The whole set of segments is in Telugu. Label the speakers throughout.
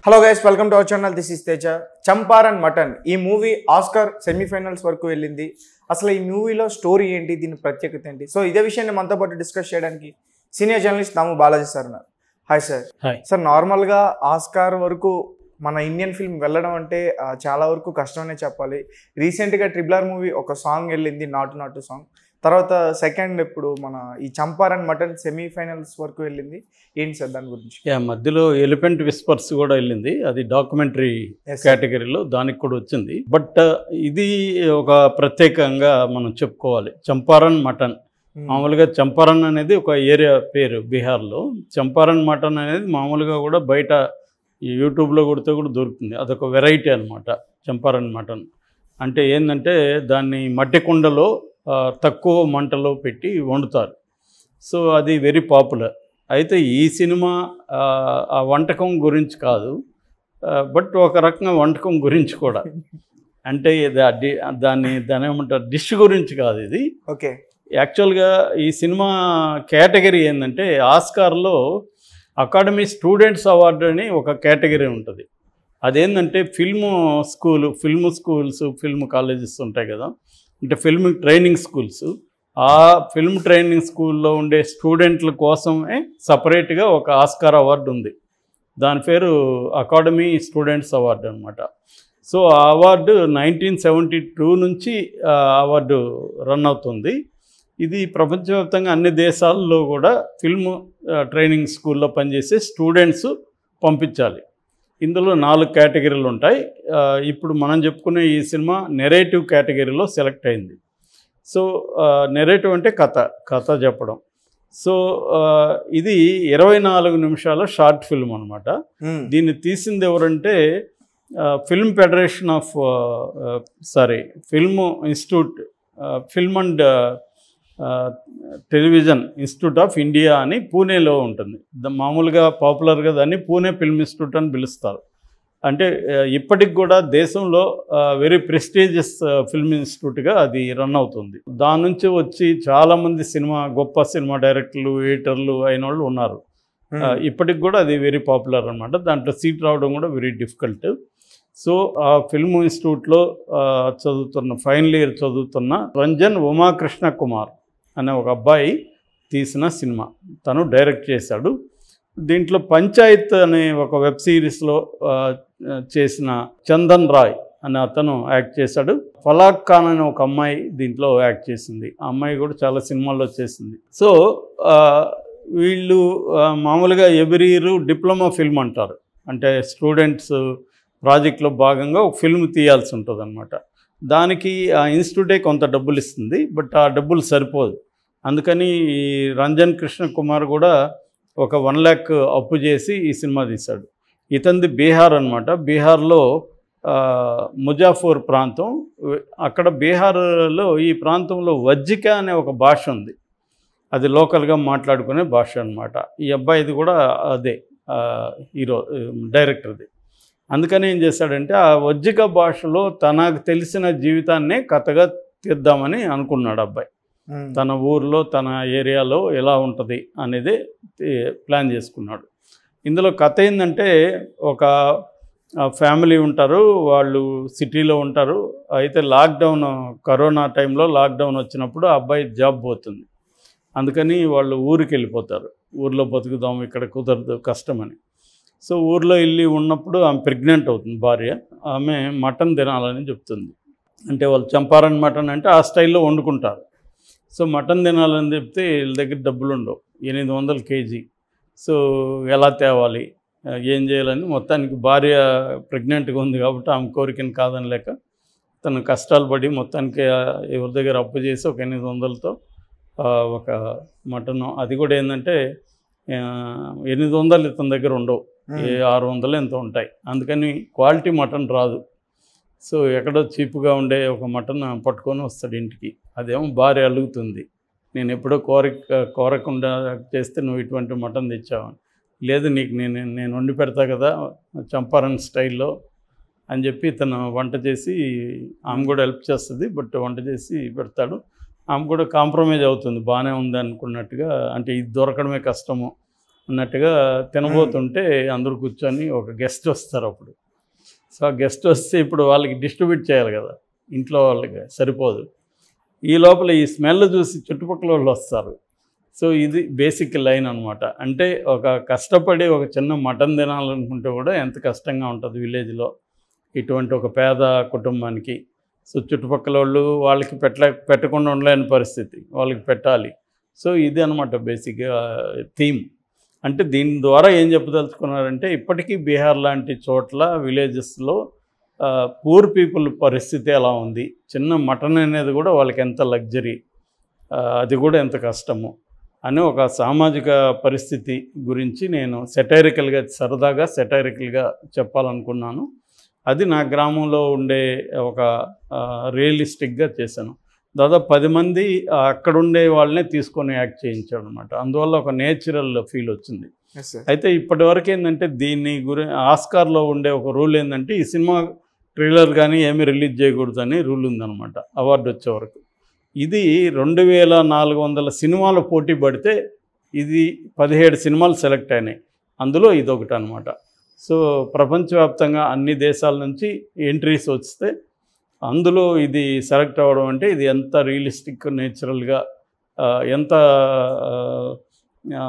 Speaker 1: Hello guys welcome to our channel this is Teja Champaran mutton ఈ మూవీ ఆస్కార్ సెమీఫైనల్స్ వరకు వెళ్ళింది అసలు ఈ మూవీలో స్టోరీ ఏంటి దీని ప్రత్యేకత ఏంటి సో ఇదే విషయాన్ని మనతో పాటు డిస్కస్ చేయడానికి senior journalist Namu Balaji sir ఉన్నారు హాయ్ సార్
Speaker 2: హాయ్
Speaker 1: సార్ నార్మల్గా ఆస్కార్ వరకు మన ఇండియన్ ఫిల్మ్ వెళ్ళడం అంటే ఆ, చాలా వరకు కష్టమనే చెప్పాలి రీసెంట్గా ట్రిబులర్ మూవీ ఒక సాంగ్ వెళ్ళింది నాటు నాటు సాంగ్ తర్వాత సెకండ్ ఇప్పుడు మన ఈ చంపారన్ మటన్ సెమీఫైనల్స్ వరకు వెళ్ళింది ఏంటి సార్ దాని గురించి
Speaker 2: యా మధ్యలో ఎలిఫెంట్ విస్పర్స్ కూడా వెళ్ళింది అది డాక్యుమెంటరీ
Speaker 1: Yes, sir.
Speaker 2: కేటగిరీలో దానికి కూడా వచ్చింది బట్ ఇది ఒక ప్రత్యేకంగా మనం చెప్పుకోవాలి చంపారన్ మటన్
Speaker 1: Hmm.
Speaker 2: మామూలుగా చంపారన్ అనేది ఒక ఏరియా పేరు బీహార్లో చంపారన్ మటన్ అనేది మామూలుగా కూడా బయట ఈ యూట్యూబ్లో కొడితే కూడా దొరుకుతుంది అదొక వెరైటీ అనమాట చంపారన్ మటన్ అంటే ఏంటంటే దాన్ని మట్టి కుండలో ఆ, తక్కువ మంటలో పెట్టి వండుతారు సో అది వెరీ పాపులర్ అయితే ఈ సినిమా ఆ, ఆ వంటకం గురించి కాదు బట్ ఒక రకంగా వంటకం గురించి కూడా అంటే ఇది ఆ డి- దాన్ని దాని ఏమంటారు డిష్ గురించి కాదు ఇది
Speaker 1: ఓకే
Speaker 2: యాక్చువల్గా ఈ సినిమా కేటగిరీ ఏంటంటే ఆస్కార్లో అకాడమీ స్టూడెంట్స్ అవార్డు అని ఒక కేటగిరీ ఉంటుంది అదేంటంటే film school film schools film colleges ఉంటాయి కదా అంటే ఫిల్మ్ ట్రైనింగ్ స్కూల్స్ ఆ ఫిల్మ్ ట్రైనింగ్ స్కూల్లో ఉండే స్టూడెంట్ల కోసమే సపరేట్గా ఒక ఆస్కార్ అవార్డు ఉంది దాని పేరు అకాడమీ స్టూడెంట్స్ అవార్డు అనమాట సో ఆ అవార్డు నైన్టీన్ సెవెంటీ టూ నుంచి ఆ అవార్డు రన్ అవుతుంది ఇది ప్రపంచవ్యాప్తంగా అన్ని దేశాల్లో కూడా ఫిల్మ్ ఆ, ట్రైనింగ్ స్కూల్లో పనిచేసే స్టూడెంట్స్ పంపించాలి ఇందులో నాలుగు కేటగిరీలు ఉంటాయి ఆ, ఇప్పుడు మనం చెప్పుకునే ఈ సినిమా నెరేటివ్ కేటగిరీలో సెలెక్ట్ అయింది సో నెరేటివ్ అంటే కథ కథ చెప్పడం సో ఆ, ఇది ఇరవై నాలుగు నిమిషాల షార్ట్ ఫిల్మ్ అనమాట
Speaker 1: Hmm.
Speaker 2: దీన్ని తీసింది ఎవరంటే ah, film federation of ah, sorry film institute ah, film and ah, television institute of India అని పూణేలో ఉంటుంది ద- మామూలుగా పాపులర్గా దాన్ని పూణే ఫిల్మ్ ఇన్స్టిట్యూట్ అని పిలుస్తారు అంటే ఆ, ఇప్పటికి కూడా దేశంలో వెరీ ప్రెస్టీజియస్ ఫిల్మ్ ఇన్స్టిట్యూట్గా అది రన్ అవుతుంది దాని నుంచి వచ్చి చాలామంది సినిమా గొప్ప సినిమా డైరెక్టర్లు ఎడిటర్లు అయిన వాళ్ళు ఉన్నారు
Speaker 1: Hmm.
Speaker 2: ఆ, ఇప్పటికి కూడా అది వెరీ పాపులర్ అనమాట దాంట్లో సీట్ రావడం కూడా very difficult so ah film ఇన్స్టిట్యూట్లో ఆ, చదువుతున్న ఫైనల్ ఇయర్ చదువుతున్న రంజన్ ఉమాకృష్ణ కుమార్ అనే ఒక అబ్బాయి తీసిన సినిమా తను డైరెక్ట్ చేశాడు దీంట్లో పంచాయత్ అనే ఒక వెబ్ సిరీస్లో ఆ, చేసిన చందన్ రాయ్ అనే అతను యాక్ట్ చేశాడు ఫలాక్ ఖాన్ అనే ఒక అమ్మాయి దీంట్లో యాక్ట్ చేసింది ఆ అమ్మాయి కూడా చాలా సినిమాల్లో చేసింది సో ఆ, వీళ్ళు ఆ, మామూలుగా ఎవ్రీ ఇయర్ డిప్లొమా ఫిల్మ్ అంటారు అంటే స్టూడెంట్స్ ప్రాజెక్ట్లో భాగంగా ఒక ఫిల్మ్ తీయాల్సి ఉంటుంది అనమాట దానికి ఆ ఇన్స్టిట్యూటే కొంత డబ్బులు ఇస్తుంది బట్ ఆ డబ్బులు సరిపోదు అందుకని ఈ రంజన్ కృష్ణ కుమార్ కూడా ఒక వన్ ల్యాక్ అప్పు చేసి ఈ సినిమా తీశాడు ఇతంది బీహార్ అనమాట బీహార్లో ఆ, ముజాఫర్ ప్రాంతం అక్కడ బీహార్లో ఈ ప్రాంతంలో వజ్జిక అనే ఒక భాష ఉంది అది లోకల్గా మాట్లాడుకునే భాష అనమాట ఈ అబ్బాయిది కూడా అదే ఆ, హీరో డైరెక్టర్ది అందుకని ఏం చేశాడంటే ఆ వజ్జిక భాషలో తనకు తెలిసిన జీవితాన్నే కథగా తీద్దామని అనుకున్నాడు అబ్బాయి
Speaker 1: Hmm.
Speaker 2: తన ఊర్లో తన ఏరియాలో ఎలా ఉంటుంది అనేది ఏ- ప్లాన్ చేసుకున్నాడు ఇందులో కథ ఏంటంటే ఒక ఆ, ఫ్యామిలీ ఉంటారు వాళ్ళు సిటీలో ఉంటారు అయితే లాక్డౌన్ కరోనా టైంలో లాక్డౌన్ వచ్చినప్పుడు ఆ అబ్బాయి జాబ్ పోతుంది అందుకని వాళ్ళు ఊరికి వెళ్ళిపోతారు ఊర్లో బతుకుదాం ఇక్కడ కుదరదు కష్టమని సో ఊర్లో వెళ్ళి ఉన్నప్పుడు ఆమె ప్రెగ్నెంట్ అవుతుంది భార్య ఆమె మటన్ తినాలని చెప్తుంది అంటే వాళ్ళు చంపారని మటన్ అంటే ఆ స్టైల్లో వండుకుంటారు సో మటన్ తినాలని చెప్తే వీళ్ళ దగ్గర డబ్బులు ఉండవు ఎనిమిది వందల కేజీ సో ఎలా తేవాలి ఆ, ఏం చేయాలని మొత్తానికి భార్య ప్రెగ్నెంట్గా ఉంది కాబట్టి ఆమె కోరికను కాదని లేక తను కష్టాలు పడి మొత్తానికి ఆ, ఎవరి దగ్గర అప్పు చేసి ఒక ఎనిమిది వందలతో ఆ, ఒక మటన్ అది కూడా ఏంటంటే ఆ, ఎనిమిది వందలు ఇతని దగ్గర ఉండవు
Speaker 1: Hmm.
Speaker 2: ఏ ఆరు వందలు ఎంత ఉంటాయి అందుకని క్వాలిటీ మటన్ రాదు సో ఎక్కడో చీప్గా ఉండే ఒక మటన్ పట్టుకొని వస్తాడు ఇంటికి అదేమో భార్య అలుగుతుంది నేను ఎప్పుడో కోరిక కోరకుండా చేస్తే నువ్వు ఇటువంటి మటన్ తెచ్చావని లేదు నీకు నేను నేను వండి పెడతా కదా చంపారన్ స్టైల్లో అని చెప్పి తను వంట చేసి ఆమె కూడా హెల్ప్ చేస్తుంది బట్ వంట చేసి పెడతాడు ఆమె కూడా కాంప్రమైజ్ అవుతుంది బాగానే ఉంది అనుకున్నట్టుగా అంటే ఇది దొరకడమే కష్టము అన్నట్టుగా తినబోతుంటే అందరూ కూర్చొని ఒక గెస్ట్ వస్తారు అప్పుడు సో ఆ గెస్ట్ వస్తే ఇప్పుడు వాళ్ళకి డిస్ట్రిబ్యూట్ చేయాలి కదా ఇంట్లో వాళ్ళకి సరిపోదు ఈ లోపల ఈ స్మెల్ చూసి చుట్టుపక్కల వాళ్ళు వస్తారు సో ఇది బేసిక్ లైన్ అనమాట అంటే ఒక కష్టపడి ఒక చిన్న మటన్ తినాలనుకుంటే కూడా ఎంత కష్టంగా ఉంటుంది విలేజ్లో ఇటువంటి ఒక పేద కుటుంబానికి సో చుట్టుపక్కల వాళ్ళు వాళ్ళకి పెట్టలే పెట్టకుండా ఉండలేని పరిస్థితి వాళ్ళకి పెట్టాలి సో ఇది అనమాట బేసిక్గా థీమ్ అంటే దీని ద్వారా ఏం చెప్పదలుచుకున్నారంటే ఇప్పటికీ బీహార్ లాంటి చోట్ల విలేజెస్లో పూర్ పీపుల్ పరిస్థితి ఎలా ఉంది చిన్న మటన్ అనేది కూడా వాళ్ళకి ఎంత లగ్జరీ అది కూడా ఎంత కష్టము అని ఒక సామాజిక పరిస్థితి గురించి నేను సెటైరికల్గా సరదాగా సెటైరికల్గా చెప్పాలనుకున్నాను అది నా గ్రామంలో ఉండే ఒక రియలిస్టిక్గా చేశాను దాదాపు పది మంది ఆ, అక్కడ ఉండే వాళ్ళనే తీసుకొని యాక్ట్ చేయించాడు అనమాట అందువల్ల ఒక నేచురల్ ఫీల్ వచ్చింది
Speaker 1: ఎస్ సార్
Speaker 2: అయితే ఇప్పటి వరకు ఏంటంటే దీన్ని గురి ఆస్కార్లో ఉండే ఒక రూల్ ఏంటంటే ఈ సినిమా ట్రైలర్ కానీ ఏమీ రిలీజ్ చేయకూడదు అని రూల్ ఉందన్నమాట అవార్డు వచ్చే వరకు ఇది రెండు వేల నాలుగు వందల సినిమాలు పోటీ పడితే ఇది పదిహేడు సినిమాలు సెలెక్ట్ అయినాయి అందులో ఇది ఒకటి అనమాట సో ప్రపంచవ్యాప్తంగా అన్ని దేశాల నుంచి ఎంట్రీస్ వస్తే అందులో ఇది సెలెక్ట్ అవ్వడం అంటే ఇది ఎంత రియలిస్టిక్ నేచురల్గా ఎంత ఆ, ఆ,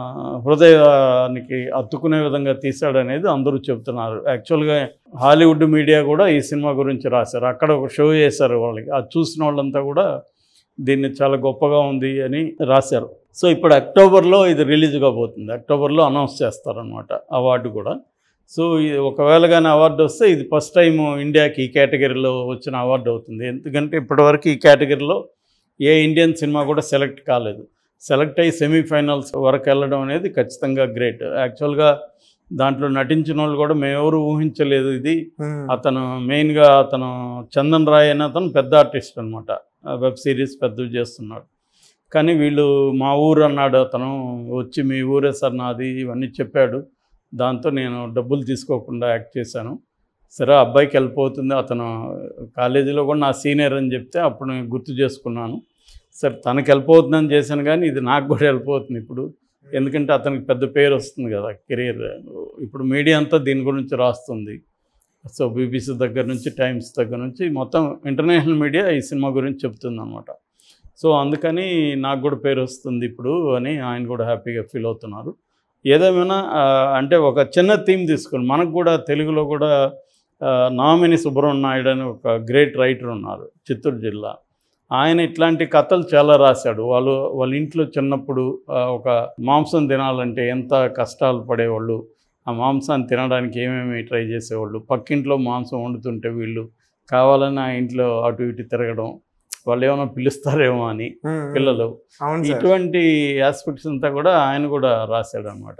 Speaker 2: హృదయానికి అత్తుకునే విధంగా తీశాడనేది అందరూ చెప్తున్నారు యాక్చువల్గా హాలీవుడ్ మీడియా కూడా ఈ సినిమా గురించి రాశారు అక్కడ ఒక షో చేశారు వాళ్ళకి అది చూసిన వాళ్ళంతా కూడా దీన్ని చాలా గొప్పగా ఉంది అని రాశారు సో ఇప్పుడు అక్టోబర్లో ఇది రిలీజ్ కాబోతుంది అక్టోబర్లో అనౌన్స్ చేస్తారనమాట అవార్డు కూడా సో ఇది ఒకవేళ కానీ అవార్డు వస్తే ఇది ఫస్ట్ టైం ఇండియాకి ఈ కేటగిరీలో వచ్చిన అవార్డు అవుతుంది ఎందుకంటే ఇప్పటివరకు ఈ కేటగిరీలో ఏ ఇండియన్ సినిమా కూడా సెలెక్ట్ కాలేదు సెలెక్ట్ అయ్యి సెమీఫైనల్స్ వరకు వెళ్ళడం అనేది ఖచ్చితంగా గ్రేట్ యాక్చువల్గా దాంట్లో నటించిన వాళ్ళు కూడా మేమెవరు ఊహించలేదు ఇది అతను మెయిన్గా అతను చందన్ రాయ్ అనే అతను పెద్ద ఆర్టిస్ట్ అనమాట వెబ్ సిరీస్ పెద్దవి చేస్తున్నాడు కానీ వీళ్ళు మా ఊరు అన్నాడు అతను వచ్చి మీ ఊరే సార్ నాది ఇవన్నీ చెప్పాడు దాంతో నేను డబ్బులు తీసుకోకుండా యాక్ట్ చేశాను సరే ఆ అబ్బాయికి వెళ్ళిపోతుంది అతను కాలేజీలో కూడా నా సీనియర్ అని చెప్తే అప్పుడు నేను గుర్తు చేసుకున్నాను సరే తనకి వెళ్ళిపోతుందని చేశాను కానీ ఇది నాకు కూడా వెళ్ళిపోతుంది ఇప్పుడు ఎందుకంటే అతనికి పెద్ద పేరు వస్తుంది కదా కెరీర్ ఇప్పుడు మీడియా అంతా దీని గురించి రాస్తుంది సో బీబీసీ దగ్గర నుంచి టైమ్స్ దగ్గర నుంచి మొత్తం ఇంటర్నేషనల్ మీడియా ఈ సినిమా గురించి చెప్తుంది అనమాట సో అందుకని నాకు కూడా పేరు వస్తుంది ఇప్పుడు అని ఆయన కూడా హ్యాపీగా ఫీల్ అవుతున్నారు ఏదేమైనా ఆ, అంటే ఒక చిన్న థీమ్ తీసుకుని మనకు కూడా తెలుగులో కూడా ఆ, నామిని సుబ్రహ్మణ్య నాయుడు అని ఒక గ్రేట్ రైటర్ ఉన్నారు చిత్తూరు జిల్లా ఆయన ఇట్లాంటి కథలు చాలా రాశాడు వాళ్ళు వాళ్ళ ఇంట్లో చిన్నప్పుడు ఆ, ఒక మాంసం తినాలంటే ఎంత కష్టాలు పడేవాళ్ళు ఆ మాంసాన్ని తినడానికి ఏమేమి ట్రై చేసేవాళ్ళు పక్కింట్లో మాంసం వండుతుంటే వీళ్ళు కావాలని ఆ ఇంట్లో అటు ఇటు తిరగడం వాళ్ళు ఏమైనా పిలుస్తారేమో అని పిల్లలు
Speaker 1: అవును సార్
Speaker 2: ఇటువంటి ఆస్పెక్ట్స్ అంతా కూడా ఆయన కూడా రాశాడు అనమాట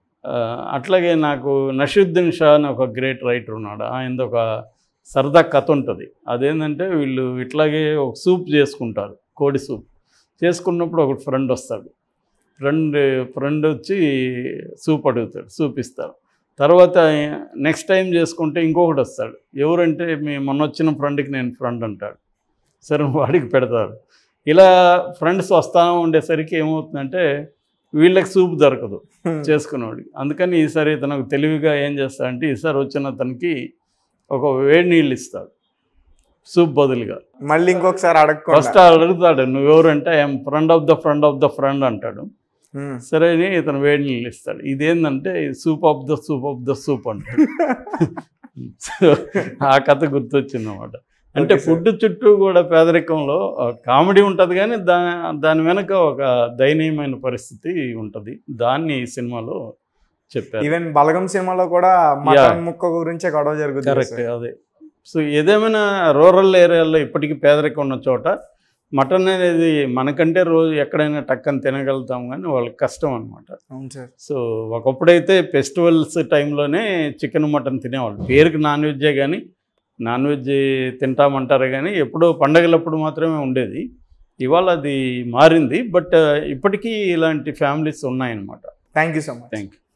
Speaker 2: అట్లాగే నాకు నషీద్దీన్ షా అని ఒక గ్రేట్ రైటర్ ఉన్నాడు ఆయనది ఒక సరదా కథ ఉంటుంది అదేంటంటే వీళ్ళు ఇట్లాగే ఒక సూప్ చేసుకుంటారు కోడి సూప్ చేసుకున్నప్పుడు ఒక ఫ్రెండ్ వస్తాడు ఫ్రెండ్ ఫ్రెండ్ వచ్చి సూప్ అడుగుతాడు సూప్ ఇస్తారు తర్వాత నెక్స్ట్ టైం చేసుకుంటే ఇంకొకటి వస్తాడు ఎవరంటే మీ మొన్న వచ్చిన ఫ్రెండ్కి నేను ఫ్రెండ్ అంటాడు సరే వాడికి పెడతారు ఇలా ఫ్రెండ్స్ వస్తూ ఉండేసరికి ఏమవుతుందంటే వీళ్ళకి సూప్ దొరకదు చేసుకునేవాడికి అందుకని ఈసారి తనకు తెలివిగా ఏం చేస్తాడంటే ఈసారి వచ్చిన అతనికి ఒక వేడి నీళ్ళు ఇస్తాడు సూప్ బదులుగా
Speaker 1: మళ్ళీ ఇంకొకసారి
Speaker 2: ఫస్ట్
Speaker 1: అడగకుండా
Speaker 2: అడుగుతాడు నువ్వెవరంటే I'm friend of the friend of the friend అంటాడు
Speaker 1: ఉమ్.
Speaker 2: సరే అని ఇతను వేడి నీళ్ళు ఇస్తాడు ఇదేంటంటే soup of the soup of the soup అంటాడు సో ఆ కథ గుర్తొచ్చింది అనమాట అంటే
Speaker 1: Okay, sir.
Speaker 2: ఫుడ్ చుట్టూ కూడా పేదరికంలో కామెడీ ఉంటుంది కానీ దా దాని వెనక ఒక దయనీయమైన పరిస్థితి ఉంటుంది దాన్ని ఈ సినిమాలో చెప్పారు
Speaker 1: ఈవెన్ బలగం సినిమాలో కూడా మటన్ ముక్క గురించే గొడవ జరుగుతుంది
Speaker 2: కరెక్ట్
Speaker 1: సార్.
Speaker 2: అదే సో ఏదేమైనా రూరల్ ఏరియాలో ఇప్పటికీ పేదరికం ఉన్న చోట మటన్ అనేది మనకంటే రోజు ఎక్కడైనా టక్కని తినగలుగుతాం కానీ వాళ్ళకి కష్టం అనమాట
Speaker 1: అవును సార్
Speaker 2: సో ఒకప్పుడైతే ఫెస్టివల్స్ టైంలోనే చికెన్ మటన్ తినేవాళ్ళు పేరుకి నాన్ వెజ్జే కానీ నాన్ వెజ్ తింటామంటారు కానీ ఎప్పుడో పండగలప్పుడు మాత్రమే ఉండేది ఇవాళ అది మారింది బట్ ఇప్పటికీ ఇలాంటి ఫ్యామిలీస్ ఉన్నాయన్నమాట
Speaker 1: thank you so much
Speaker 2: thank you